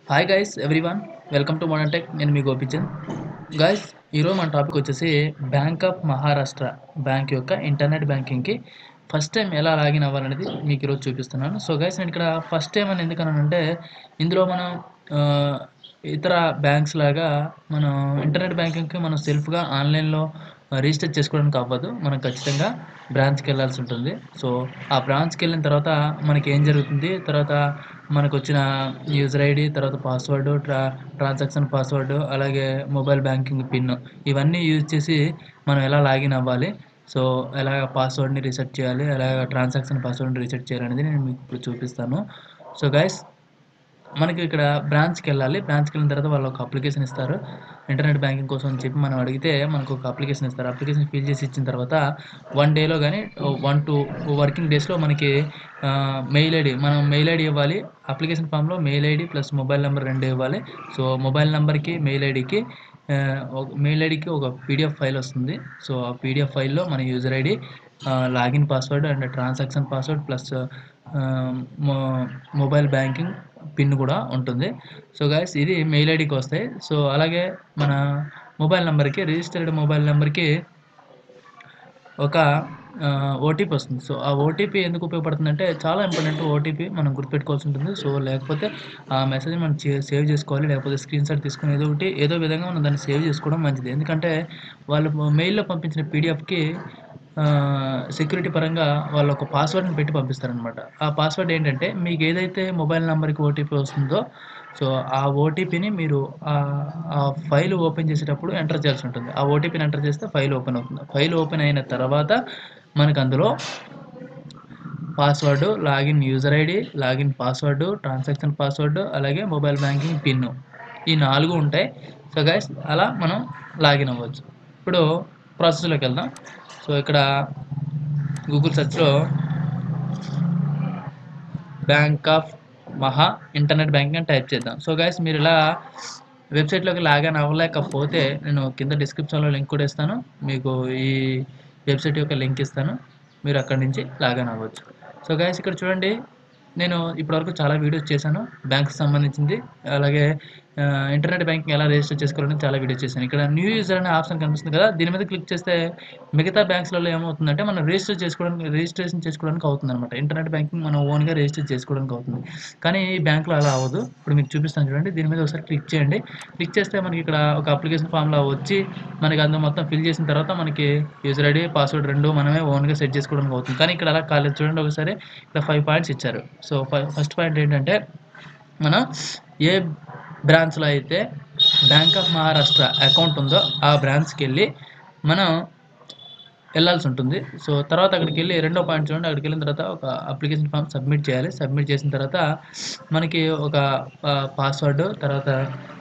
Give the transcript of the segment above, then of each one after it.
hi guys everyone welcome to modern tech నేను మీ Gopichand guys ఈరోజు మన టాపిక్ వచ్చేసి బ్యాంక్ ఆఫ్ మహారాష్ట్ర బ్యాంక్ యొక్క ఇంటర్నెట్ బ్యాంకింగ్కి ఫస్ట్ టైం ఎలా లాగిన్ అవ్వాలనేది మీకు ఈరోజు చూపిస్తున్నాను సో గైస్ నేను ఇక్కడ ఫస్ట్ టైం అని ఎందుకన్నానంటే ఇందులో మనం ఆ, ఇతర బ్యాంక్స్ లాగా మనం ఇంటర్నెట్ బ్యాంకింగ్కి మనం సెల్ఫ్గా ఆన్లైన్లో రిజిస్టర్ చేసుకోవడానికి అవ్వదు మనం ఖచ్చితంగా బ్రాంచ్కి వెళ్ళాల్సి ఉంటుంది సో ఆ బ్రాంచ్కి వెళ్ళిన తర్వాత మనకి ఏం జరుగుతుంది తర్వాత మనకు వచ్చిన యూజర్ ఐడి తర్వాత పాస్వర్డ్ ట్రా ట్రాన్సాక్షన్ పాస్వర్డ్ అలాగే మొబైల్ బ్యాంకింగ్ పిన్ ఇవన్నీ యూజ్ చేసి మనం ఎలా లాగిన్ అవ్వాలి సో ఎలా పాస్వర్డ్ని రీసెట్ చేయాలి ఎలాగ ట్రాన్సాక్షన్ పాస్వర్డ్ని రీసెట్ చేయాలనేది నేను మీకు ఇప్పుడు చూపిస్తాను సో గైస్ మనకి ఇక్కడ బ్రాంచ్కి వెళ్ళాలి బ్రాంచ్కి వెళ్ళిన తర్వాత వాళ్ళు ఒక అప్లికేషన్ ఇస్తారు ఇంటర్నెట్ బ్యాంకింగ్ కోసం అని చెప్పి మనం అడిగితే మనకు ఒక అప్లికేషన్ ఇస్తారు అప్లికేషన్ ఫిల్ చేసి ఇచ్చిన తర్వాత వన్ డేలో కానీ వన్ టూ వర్కింగ్ డేస్లో మనకి మెయిల్ ఐడి మనం మెయిల్ ఐడి ఇవ్వాలి అప్లికేషన్ ఫామ్లో mail ID plus mobile number రెండు ఇవ్వాలి సో మొబైల్ నెంబర్కి మెయిల్ ఐడికి మెయిల్ ఐడికి ఒక పీడిఎఫ్ ఫైల్ వస్తుంది సో ఆ పీడిఎఫ్ ఫైల్లో మన user ID login password and transaction password plus mobile banking PIN కూడా ఉంటుంది సో గైస్ ఇది మెయిల్ ఐడికి వస్తాయి సో అలాగే మన మొబైల్ నెంబర్కి రిజిస్టర్డ్ మొబైల్ నెంబర్కి ఒక ఓటీపీ వస్తుంది సో ఆ ఓటీపీ ఎందుకు ఉపయోగపడుతుందంటే చాలా ఇంపార్టెంట్ ఓటీపీ మనం గుర్తుపెట్టుకోవాల్సి ఉంటుంది సో లేకపోతే ఆ మెసేజ్ మనం సేవ్ చేసుకోవాలి లేకపోతే స్క్రీన్ షాట్ తీసుకుని ఏదో ఒకటి ఏదో విధంగా మనం దాన్ని సేవ్ చేసుకోవడం మంచిది ఎందుకంటే వాళ్ళు మెయిల్లో పంపించిన పీడిఎఫ్కి సెక్యూరిటీ పరంగా వాళ్ళు ఒక పాస్వర్డ్ని పెట్టి పంపిస్తారనమాట ఆ పాస్వర్డ్ ఏంటంటే మీకు ఏదైతే మొబైల్ నెంబర్కి ఓటీపీ వస్తుందో సో ఆ ఓటీపీని మీరు ఆ ఫైల్ ఓపెన్ చేసేటప్పుడు ఎంటర్ చేయాల్సి ఉంటుంది ఆ ఓటీపీని ఎంటర్ చేస్తే ఫైల్ ఓపెన్ అవుతుంది ఫైల్ ఓపెన్ అయిన తర్వాత మనకు అందులో password login user ID login password transaction password అలాగే మొబైల్ బ్యాంకింగ్ పిన్ ఈ నాలుగు ఉంటాయి సో గైస్ అలా మనం లాగిన్ అవ్వచ్చు ఇప్పుడు ప్రాసెస్లోకి వెళ్దాం సో ఇక్కడ గూగుల్ సెర్చ్లో bank of Maha internet banking అని టైప్ చేద్దాం సో గైస్ మీరు ఇలా వెబ్సైట్లోకి లాగిన్ అవ్వలేకపోతే నేను కింద డిస్క్రిప్షన్లో లింక్ కూడా ఇస్తాను మీకు ఈ వెబ్సైట్ యొక్క లింక్ ఇస్తాను మీరు అక్కడి నుంచి లాగిన్ అవ్వచ్చు సో గైస్ ఇక్కడ చూడండి నేను ఇప్పటివరకు చాలా వీడియోస్ చేశాను బ్యాంక్కి సంబంధించింది అలాగే ఆ, ఇంటర్నెట్ బ్యాంకింగ్ ఎలా రిజిస్టర్ చేసుకోవాలని చాలా వీడియోస్ చేశాను ఇక్కడ న్యూ యూజర్ అనే ఆప్షన్ కనిపిస్తుంది కదా దీని మీద క్లిక్ చేస్తే మిగతా బ్యాంక్స్లలో ఏమవుతుందంటే మనం రిజిస్టర్ చేసుకోవడానికి రిజిస్ట్రేషన్ చేసుకోవడానికి అవుతుంది అనమాట ఇంటర్నెట్ బ్యాంకింగ్ మనం ఓన్గా రిజిస్టర్ చేసుకోవడానికి అవుతుంది కానీ ఈ బ్యాంక్లో అలా అవ్వదు ఇప్పుడు మీకు చూపిస్తాను చూడండి దీని మీద ఒకసారి క్లిక్ చేయండి క్లిక్ చేస్తే మనకి ఇక్కడ ఒక అప్లికేషన్ ఫామ్లో వచ్చి మనకి అందులో మొత్తం ఫిల్ చేసిన తర్వాత మనకి యూజర్ ఐడి పాస్వర్డ్ రెండు మనమే ఓన్గా సెట్ చేసుకోవడానికి అవుతుంది కానీ ఇక్కడ అలా కాలేదు చూడండి ఒకసారి ఇక్కడ ఫైవ్ పాయింట్స్ ఇచ్చారు సో ఫస్ట్ పాయింట్ ఏంటంటే మనం ఏ బ్రాంచ్లో అయితే బ్యాంక్ ఆఫ్ మహారాష్ట్ర అకౌంట్ ఉందో ఆ బ్రాంచ్కి వెళ్ళి మనం వెళ్ళాల్సి ఉంటుంది సో తర్వాత అక్కడికి వెళ్ళి రెండో పాయింట్ చూడండి అక్కడికి వెళ్ళిన తర్వాత ఒక అప్లికేషన్ ఫామ్ సబ్మిట్ చేయాలి సబ్మిట్ చేసిన తర్వాత మనకి ఒక పాస్వర్డ్ తర్వాత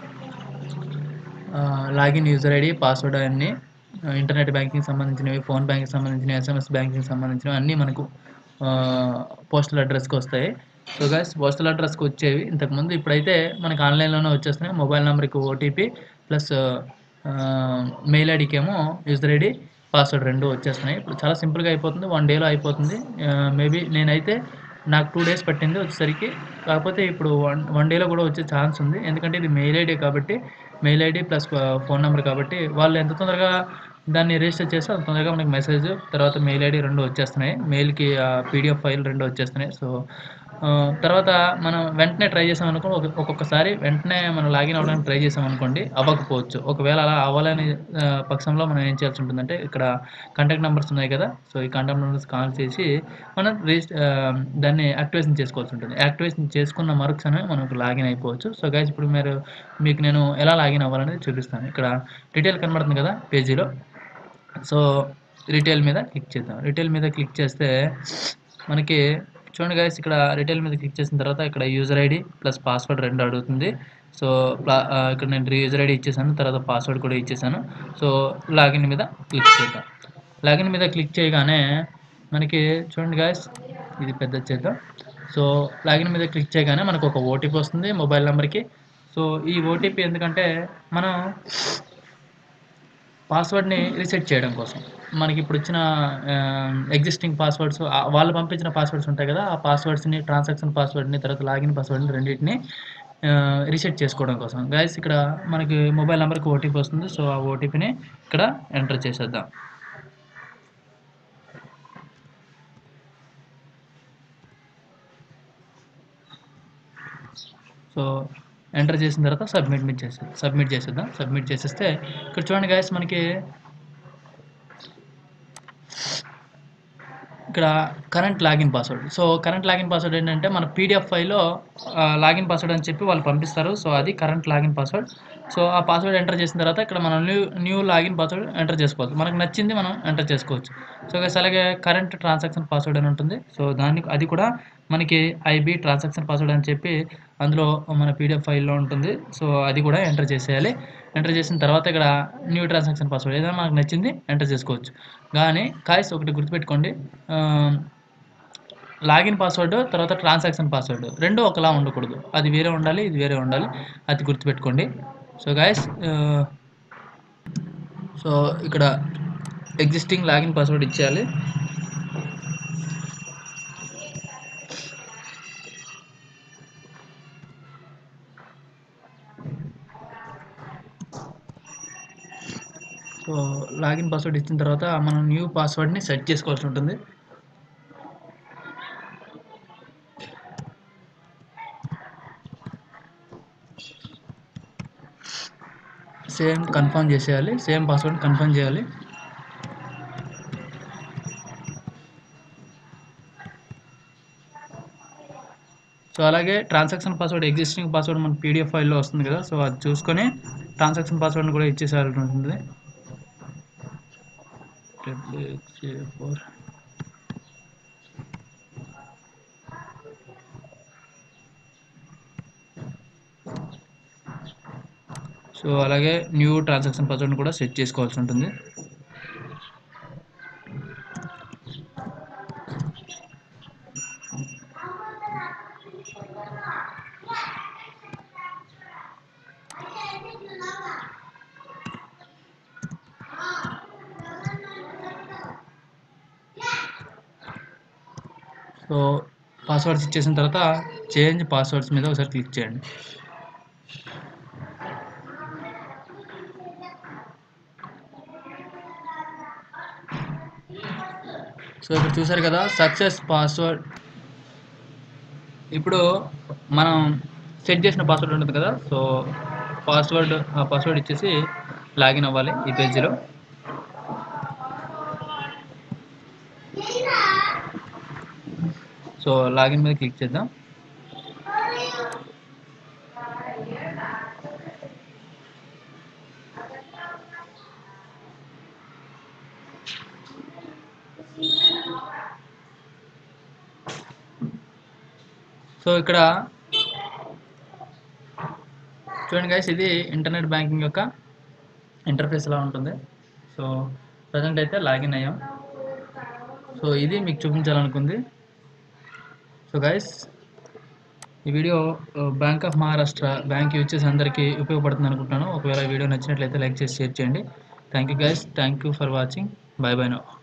లాగిన్ యూజర్ ఐడి పాస్వర్డ్ అన్నీ ఇంటర్నెట్ బ్యాంకింగ్ సంబంధించినవి ఫోన్ బ్యాంకింగ్ సంబంధించినవి ఎస్ఎంఎస్ బ్యాంకింగ్ సంబంధించినవి అన్నీ మనకు పోస్టల్ అడ్రస్కి వస్తాయి సో గైస్ పోస్టల్ అడ్రస్కి వచ్చేవి ఇంతకుముందు ఇప్పుడైతే మనకి ఆన్లైన్లోనే వచ్చేస్తున్నాయి మొబైల్ నెంబర్కి ఓటీపీ ప్లస్ మెయిల్ ఐడికి ఏమో యూజర్ ఐడి పాస్వర్డ్ రెండు వచ్చేస్తున్నాయి ఇప్పుడు చాలా సింపుల్గా అయిపోతుంది వన్ డేలో అయిపోతుంది మేబీ నేనైతే నాకు టూ డేస్ పట్టింది వచ్చేసరికి కాకపోతే ఇప్పుడు వన్ వన్ డేలో కూడా వచ్చే ఛాన్స్ ఉంది ఎందుకంటే ఇది మెయిల్ ఐడి కాబట్టి mail ID plus phone number కాబట్టి వాళ్ళు ఎంత తొందరగా దాన్ని రిజిస్టర్ చేస్తే అంత తొందరగా మనకి మెసేజ్ తర్వాత మెయిల్ ఐడి రెండు వచ్చేస్తున్నాయి మెయిల్కి పీడిఎఫ్ ఫైల్ రెండు వచ్చేస్తున్నాయి సో ఆ, తర్వాత మనం వెంటనే ట్రై చేసాం అనుకో ఒక- ఒక్కొక్కసారి వెంటనే మనం లాగిన్ అవ్వడానికి ట్రై చేసాం అనుకోండి అవ్వకపోవచ్చు ఒకవేళ అలా అవ్వాలని ఆ, పక్షంలో మనం ఏం చేయాల్సి ఉంటుందంటే ఇక్కడ కాంటాక్ట్ నెంబర్స్ ఉన్నాయి కదా సో ఈ కాంటాక్ట్ నెంబర్స్ కాల్ చేసి మనం రిజిస్ ఆ, దాన్ని యాక్టివేషన్ చేసుకోవాల్సి ఉంటుంది యాక్టివేషన్ చేసుకున్న మరుక్షణమే మనకు లాగిన్ అయిపోవచ్చు సో గైస్ ఇప్పుడు మీరు మీకు నేను ఎలా లాగిన్ అవ్వాలనేది చూపిస్తాను ఇక్కడ డీటెయిల్ కనబడుతుంది కదా పేజీలో సో రిటైల్ మీద క్లిక్ చేద్దాం రిటైల్ మీద క్లిక్ చేస్తే మనకి చూడండి గైస్ ఇక్కడ రిటైల్ మీద క్లిక్ చేసిన తర్వాత ఇక్కడ యూజర్ ఐడి ప్లస్ పాస్వర్డ్ రెండు అడుగుతుంది సో ప్లా- ఆ, ఇక్కడ నేను యూజర్ ఐడి ఇచ్చేసాను తర్వాత పాస్వర్డ్ కూడా ఇచ్చేసాను సో లాగిన్ మీద క్లిక్ చేద్దాం లాగిన్ మీద క్లిక్ చేయగానే మనకి చూడండి గాయస్ ఇది పెద్ద చేద్దాం సో లాగిన్ మీద క్లిక్ చేయగానే మనకు ఒక ఓటీపీ వస్తుంది మొబైల్ నెంబర్కి సో ఈ ఓటీపీ ఎందుకంటే మనం పాస్వర్డ్ని రీసెట్ చేయడం కోసం మనకి ఇప్పుడు వచ్చిన ఎగ్జిస్టింగ్ పాస్వర్డ్స్ వాళ్ళు పంపించిన పాస్వర్డ్స్ ఉంటాయి కదా ఆ పాస్వర్డ్స్ని ట్రాన్సాక్షన్ పాస్వర్డ్ని తర్వాత లాగిన్ పాస్వర్డ్ని రెండింటిని రీసెట్ చేసుకోవడం కోసం గైస్ ఇక్కడ మనకి మొబైల్ నెంబర్కి ఓటీపీ వస్తుంది సో ఆ ఓటీపీని ఇక్కడ ఎంటర్ చేసేద్దాం సో ఎంటర్ చేసిన తర్వాత సబ్మిట్ మీద చేసే సబ్మిట్ చేసేద్దాం సబ్మిట్ చేసేస్తే ఇక్కడ చూడండి గైస్ మనకి ఇక్కడ current login password so current login password ఏంటంటే మన పీడిఎఫ్ ఫైల్లో లాగిన్ పాస్వర్డ్ అని చెప్పి వాళ్ళు పంపిస్తారు సో అది కరెంట్ లాగిన్ పాస్వర్డ్ సో ఆ పాస్వర్డ్ ఎంటర్ చేసిన తర్వాత ఇక్కడ మనం new new login password enter చేసుకోవచ్చు మనకు నచ్చింది మనం ఎంటర్ చేసుకోవచ్చు సో గైస్ అలాగే కరెంట్ ట్రాన్సాక్షన్ పాస్వర్డ్ అని ఉంటుంది సో దాన్ని అది కూడా మనకి ఐబీ ట్రాన్సాక్షన్ పాస్వర్డ్ అని చెప్పి అందులో మన పీడిఎఫ్ ఫైల్లో ఉంటుంది సో అది కూడా ఎంటర్ చేసేయాలి ఎంటర్ చేసిన తర్వాత ఇక్కడ న్యూ ట్రాన్సాక్షన్ పాస్వర్డ్ ఏదైనా మనకు నచ్చింది ఎంటర్ చేసుకోవచ్చు కానీ కాయిస్ ఒకటి గుర్తుపెట్టుకోండి లాగిన్ పాస్వర్డ్ తర్వాత ట్రాన్సాక్షన్ పాస్వర్డ్ రెండు ఒకలా ఉండకూడదు అది వేరే ఉండాలి ఇది వేరే ఉండాలి అది గుర్తుపెట్టుకోండి సో గాయస్ సో ఇక్కడ ఎగ్జిస్టింగ్ లాగిన్ పాస్వర్డ్ ఇచ్చేయాలి సో లాగిన్ పాస్వర్డ్ ఇచ్చిన తర్వాత మనం న్యూ పాస్వర్డ్ని సెట్ చేసుకోవాల్సి ఉంటుంది సేమ్ కన్ఫర్మ్ చేసేయాలి సేమ్ పాస్వర్డ్ కన్ఫర్మ్ చేయాలి సో అలాగే ట్రాన్సాక్షన్ పాస్వర్డ్ ఎగ్జిస్టింగ్ పాస్వర్డ్ మన పీడిఎఫ్ ఫైల్లో వస్తుంది కదా సో అది చూసుకొని ట్రాన్సాక్షన్ పాస్వర్డ్ని కూడా ఇచ్చేసేయాల్సి ఉంటుంది ఫోర్ సో అలాగే న్యూ ట్రాన్సాక్షన్ పాస్వర్డ్ని కూడా సెట్ చేసుకోవాల్సి ఉంటుంది సో పాస్వర్డ్స్ ఇచ్చేసిన తర్వాత చేంజ్ పాస్వర్డ్స్ మీద ఒకసారి క్లిక్ చేయండి సో ఇక్కడ చూసారు కదా సక్సెస్ పాస్వర్డ్ ఇప్పుడు మనం సెట్ చేసిన పాస్వర్డ్ ఉంటుంది కదా సో పాస్వర్డ్ ఆ పాస్వర్డ్ ఇచ్చేసి లాగిన్ అవ్వాలి ఈ పేజీలో సో లాగిన్ మీద క్లిక్ చేద్దాం సో ఇక్కడ చూడండి గైస్ ఇది ఇంటర్నెట్ బ్యాంకింగ్ యొక్క ఇంటర్ఫేస్ ఎలా ఉంటుంది సో ప్రజెంట్ అయితే లాగిన్ అయ్యాం సో ఇది మీకు చూపించాలనుకుంది సో గైస్ ఈ video bank of Maharashtra bank use చేసి అందరికీ ఉపయోగపడుతుంది అనుకుంటున్నాను ఒకవేళ ఈ వీడియో నచ్చినట్లయితే లైక్ చేసి షేర్ చేయండి thank you guys thank you for watching bye bye no